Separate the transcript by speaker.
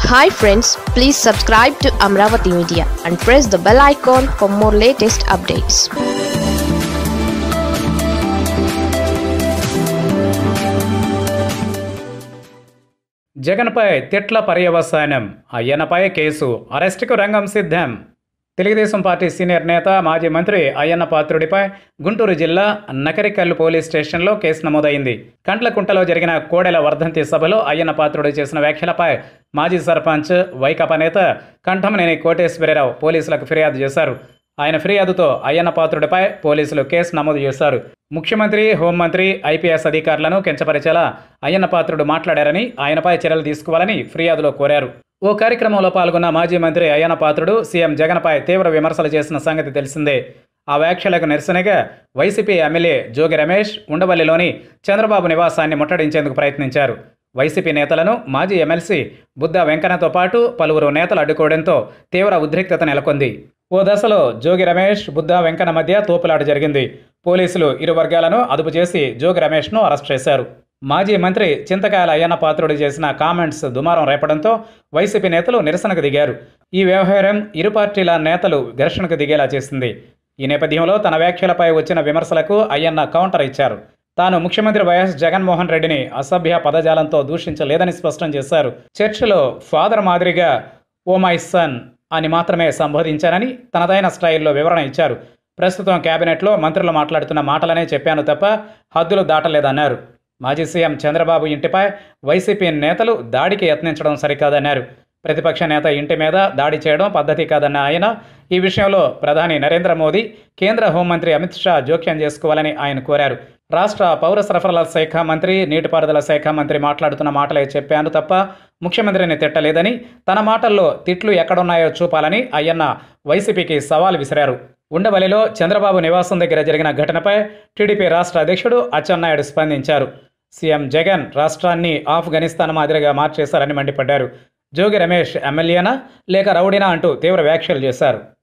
Speaker 1: hi friends please subscribe to Amaravati media and press the bell icon for more latest updates
Speaker 2: జగన్పై తిట్ల పర్యవసానం అయ్యన్నపై case అరెస్టుకు రంగం సిద్ధం తెలుగుదేశం పార్టీ సీనియర్ నేత మాజీ మంత్రి అయ్యన్న పాత్రుడిపై గుంటూరు జిల్లా నకరికల్లు పోలీస్ స్టేషన్లో కేసు నమోదైంది కంట్లకుంటలో జరిగిన కోడెల వర్ధంతి సభలో అయ్యన్న పాత్రుడు చేసిన వ్యాఖ్యలపై మాజీ సర్పంచ్ వైకాపా నేత కంఠమనేని కోటేశ్వరరావు పోలీసులకు ఫిర్యాదు చేశారు ఆయన ఫిర్యాదుతో అయ్యన్న పాత్రుడిపై పోలీసులు కేసు నమోదు చేశారు ముఖ్యమంత్రి హోంమంత్రి ఐపీఎస్ అధికారులను కించపరిచేలా అయ్యన్న పాత్రుడు మాట్లాడారని ఆయనపై చర్యలు తీసుకోవాలని ఫిర్యాదులో కోరారు ఓ కార్యక్రమంలో పాల్గొన్న మాజీ మంత్రి అయ్యన్న పాత్రుడు సీఎం జగన్పై తీవ్ర విమర్శలు చేసిన సంగతి తెలిసిందే ఆ వ్యాఖ్యలకు నిరసనగా వైసీపీ ఎమ్మెల్యే జోగి రమేష్ ఉండవల్లిలోని చంద్రబాబు నివాసాన్ని ముట్టడించేందుకు ప్రయత్నించారు వైసీపీ నేతలను మాజీ ఎమ్మెల్సీ బుద్ధ వెంకన్నతో పాటు పలువురు నేతలు అడ్డుకోవడంతో తీవ్ర ఉద్రిక్తత నెలకొంది ఓ దశలో జోగి రమేష్ బుద్ధ వెంకన్న మధ్య తోపులాట జరిగింది పోలీసులు ఇరు వర్గాలను అదుపు చేసి జోగి రమేష్ను అరెస్ట్ చేశారు మాజీ మంత్రి చింతకాయల అయ్యన్న పాత్రుడు చేసిన కామెంట్స్ దుమారం రేపడంతో వైసీపీ నేతలు నిరసనకు దిగారు ఈ వ్యవహారం ఇరు పార్టీల నేతలు ఘర్షణకు దిగేలా చేసింది ఈ నేపథ్యంలో తన వ్యాఖ్యలపై వచ్చిన విమర్శలకు అయ్యన్న కౌంటర్ ఇచ్చారు తాను ముఖ్యమంత్రి వైఎస్ జగన్మోహన్ రెడ్డిని అసభ్య పదజాలంతో దూషించలేదని స్పష్టం చేశారు చర్చిలో ఫాదర్ మాదిరిగా ఓ మై సన్ అని మాత్రమే సంబోధించానని తనదైన స్టైల్లో వివరణ ఇచ్చారు ప్రస్తుతం కేబినెట్లో మంత్రులు మాట్లాడుతున్న మాటలనే చెప్పాను తప్ప హద్దులు దాటలేదన్నారు మాజీ సీఎం చంద్రబాబు ఇంటిపై వైసీపీ నేతలు దాడికి యత్నించడం సరికాదన్నారు ప్రతిపక్ష నేత ఇంటి మీద దాడి చేయడం పద్ధతి కాదన్న ఆయన ఈ విషయంలో ప్రధాని నరేంద్ర మోదీ కేంద్ర హోంమంత్రి అమిత్ షా జోక్యం చేసుకోవాలని ఆయన కోరారు రాష్ట్ర పౌర సరఫరాల శాఖ మంత్రి నీటిపారుదల శాఖ మంత్రి మాట్లాడుతున్న మాటలే చెప్పాను తప్ప ముఖ్యమంత్రిని తిట్టలేదని తన మాటల్లో తిట్లు ఎక్కడున్నాయో చూపాలని అయ్యన్న వైసీపీకి సవాల్ విసిరారు ఉండవల్లిలో చంద్రబాబు నివాసం దగ్గర జరిగిన ఘటనపై టీడీపీ రాష్ట్ర అధ్యక్షుడు అచ్చెన్నాయుడు స్పందించారు సీఎం జగన్ రాష్ట్రాన్ని ఆఫ్ఘనిస్తాన్ మాదిరిగా మార్చేశారని మండిపడ్డారు జోగి రమేష్ ఎమ్మెల్యేనా లేక రౌడీనా అంటూ తీవ్ర వ్యాఖ్యలు చేశారు